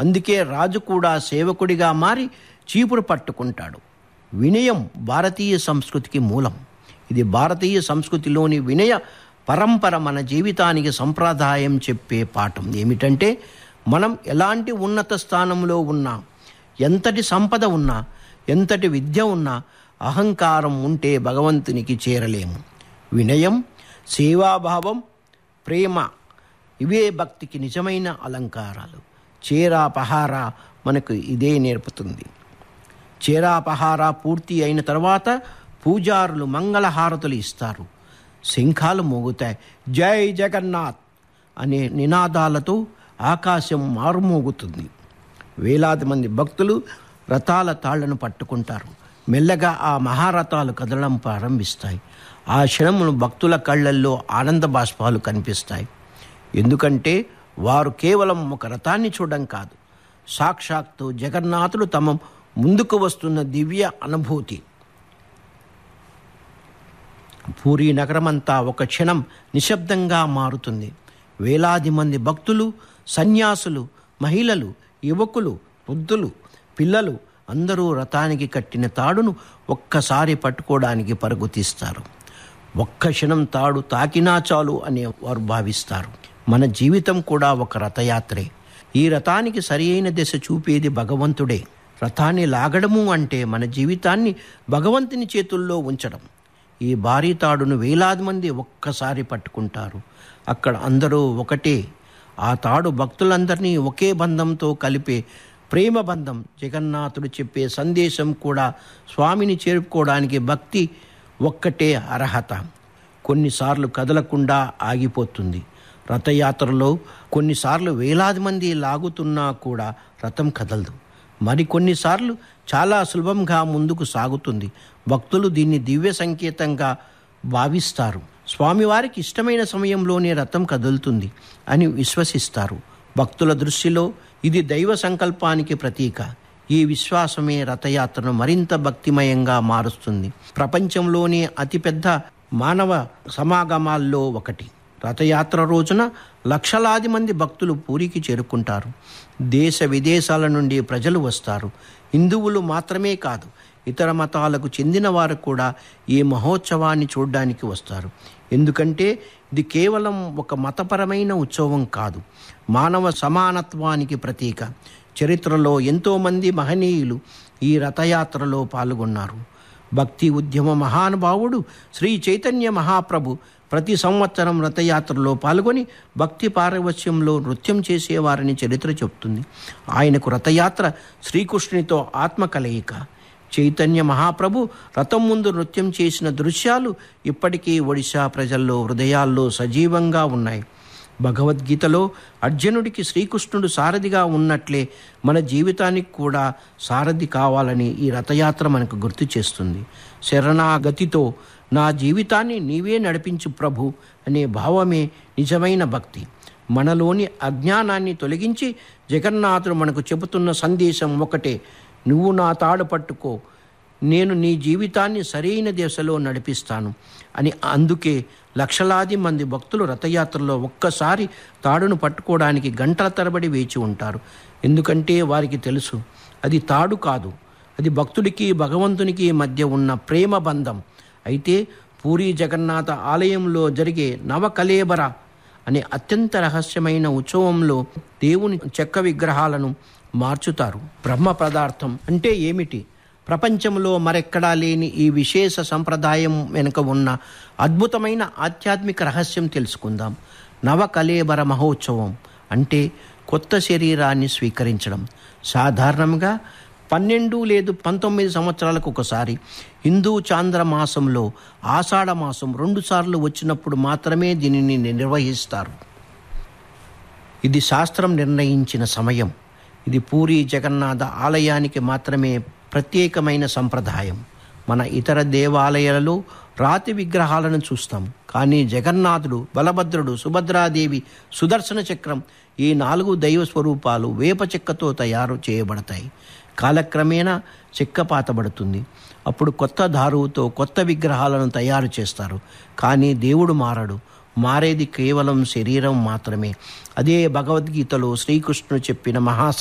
అందుకే రాజు కూడా సేవకుడిగా మారి చీపురు పట్టుకుంటాడు వినయం భారతీయ సంస్కృతికి మూలం ఇది భారతీయ సంస్కృతిలోని వినయ పరంపర మన జీవితానికి సంప్రదాయం చెప్పే పాఠం ఏమిటంటే మనం ఎలాంటి ఉన్నత స్థానంలో ఉన్నా ఎంతటి సంపద ఉన్నా ఎంతటి విద్య ఉన్నా అహంకారం ఉంటే భగవంతునికి చేరలేము వినయం సేవాభావం ప్రేమ ఇవే భక్తికి నిజమైన అలంకారాలు చేరా పహారా మనకు ఇదే నేర్పుతుంది చేరాపహార పూర్తి అయిన తర్వాత పూజారులు మంగళహారతులు ఇస్తారు శంఖాలు మోగుతాయి జై జగన్నాథ్ అనే నినాదాలతో ఆకాశం మారుమోగుతుంది వేలాది మంది భక్తులు రథాల తాళ్లను పట్టుకుంటారు మెల్లగా ఆ మహారథాలు కదలడం ప్రారంభిస్తాయి ఆ క్షణమును భక్తుల కళ్ళల్లో ఆనంద బాష్పాలు కనిపిస్తాయి ఎందుకంటే వారు కేవలం ఒక రథాన్ని చూడడం కాదు సాక్షాత్తు జగన్నాథుడు తమ ముందుకు వస్తున్న దివ్య అనుభూతి పూరీ నగరమంతా ఒక క్షణం నిశ్శబ్దంగా మారుతుంది వేలాది మంది భక్తులు సన్యాసులు మహిళలు యువకులు వృద్ధులు పిల్లలు అందరూ రథానికి కట్టిన తాడును ఒక్కసారి పట్టుకోవడానికి పరుగు తీస్తారు ఒక్క క్షణం తాడు తాకినా చాలు అని వారు భావిస్తారు మన జీవితం కూడా ఒక రథయాత్రే ఈ రథానికి సరి అయిన దిశ చూపేది భగవంతుడే రథాన్ని లాగడము అంటే మన జీవితాన్ని భగవంతుని చేతుల్లో ఉంచడం ఈ భారీ తాడును వేలాది మంది ఒక్కసారి పట్టుకుంటారు అక్కడ అందరూ ఒకటే ఆ తాడు భక్తులందరినీ ఒకే బంధంతో కలిపే ప్రేమ బంధం జగన్నాథుడు చెప్పే సందేశం కూడా స్వామిని చేరుకోవడానికి భక్తి ఒక్కటే అర్హత కొన్నిసార్లు కదలకుండా ఆగిపోతుంది రథయాత్రలో కొన్నిసార్లు వేలాది మంది లాగుతున్నా కూడా రథం కదలదు మరికొన్నిసార్లు చాలా సులభంగా ముందుకు సాగుతుంది భక్తులు దీన్ని దివ్య సంకేతంగా భావిస్తారు స్వామివారికి ఇష్టమైన సమయంలోనే రథం కదులుతుంది అని విశ్వసిస్తారు భక్తుల దృష్టిలో ఇది దైవ సంకల్పానికి ప్రతీక ఈ విశ్వాసమే రథయాత్రను మరింత భక్తిమయంగా మారుస్తుంది ప్రపంచంలోనే అతిపెద్ద మానవ సమాగమాల్లో ఒకటి రథయాత్ర రోజున లక్షలాది మంది భక్తులు పూరికి చేరుకుంటారు దేశ విదేశాల నుండి ప్రజలు వస్తారు హిందువులు మాత్రమే కాదు ఇతర మతాలకు చెందిన వారు కూడా ఈ మహోత్సవాన్ని చూడడానికి వస్తారు ఎందుకంటే ఇది కేవలం ఒక మతపరమైన ఉత్సవం కాదు మానవ సమానత్వానికి ప్రతీక చరిత్రలో ఎంతోమంది మహనీయులు ఈ రథయాత్రలో పాల్గొన్నారు భక్తి ఉద్యమ మహానుభావుడు శ్రీ చైతన్య మహాప్రభు ప్రతి సంవత్సరం రథయాత్రలో పాల్గొని భక్తి పారవశ్యంలో నృత్యం చేసేవారని చరిత్ర చెప్తుంది ఆయనకు రథయాత్ర శ్రీకృష్ణునితో ఆత్మ కలయిక చైతన్య మహాప్రభు రథం ముందు నృత్యం చేసిన దృశ్యాలు ఇప్పటికీ ఒడిశా ప్రజల్లో హృదయాల్లో సజీవంగా ఉన్నాయి భగవద్గీతలో అర్జునుడికి శ్రీకృష్ణుడు సారథిగా ఉన్నట్లే మన జీవితానికి కూడా సారథి కావాలని ఈ రథయాత్ర మనకు గుర్తు చేస్తుంది శరణాగతితో నా జీవితాన్ని నీవే నడిపించు ప్రభు అనే భావమే నిజమైన భక్తి మనలోని అజ్ఞానాన్ని తొలగించి జగన్నాథుడు మనకు చెబుతున్న సందేశం ఒకటే నువ్వు నా తాడు పట్టుకో నేను నీ జీవితాన్ని సరైన దిశలో నడిపిస్తాను అని అందుకే లక్షలాది మంది భక్తులు రథయాత్రలో ఒక్కసారి తాడును పట్టుకోవడానికి గంటల తరబడి వేచి ఉంటారు ఎందుకంటే వారికి తెలుసు అది తాడు కాదు అది భక్తుడికి భగవంతునికి మధ్య ఉన్న ప్రేమ బంధం అయితే పూరి జగన్నాథ ఆలయంలో జరిగే నవకలేబర అనే అత్యంత రహస్యమైన ఉత్సవంలో దేవుని చెక్క విగ్రహాలను మార్చుతారు బ్రహ్మ పదార్థం అంటే ఏమిటి ప్రపంచంలో మరెక్కడా లేని ఈ విశేష సంప్రదాయం వెనుక ఉన్న అద్భుతమైన ఆధ్యాత్మిక రహస్యం తెలుసుకుందాం నవకలేబర మహోత్సవం అంటే కొత్త శరీరాన్ని స్వీకరించడం సాధారణంగా పన్నెండు లేదు పంతొమ్మిది సంవత్సరాలకు ఒకసారి హిందూ చాంద్ర మాసంలో ఆషాఢ మాసం రెండుసార్లు వచ్చినప్పుడు మాత్రమే దీనిని నిర్వహిస్తారు ఇది శాస్త్రం నిర్ణయించిన సమయం ఇది పూరి జగన్నాథ ఆలయానికి మాత్రమే ప్రత్యేకమైన సంప్రదాయం మన ఇతర దేవాలయాలలో రాతి విగ్రహాలను చూస్తాం కానీ జగన్నాథుడు బలభద్రుడు సుభద్రాదేవి సుదర్శన చక్రం ఈ నాలుగు దైవ స్వరూపాలు వేప చెక్కతో తయారు చేయబడతాయి కాలక్రమేణా చెక్క పాతబడుతుంది అప్పుడు కొత్త దారువుతో కొత్త విగ్రహాలను తయారు చేస్తారు కానీ దేవుడు మారడు మారేది కేవలం శరీరం మాత్రమే అదే భగవద్గీతలో శ్రీకృష్ణుడు చెప్పిన మహా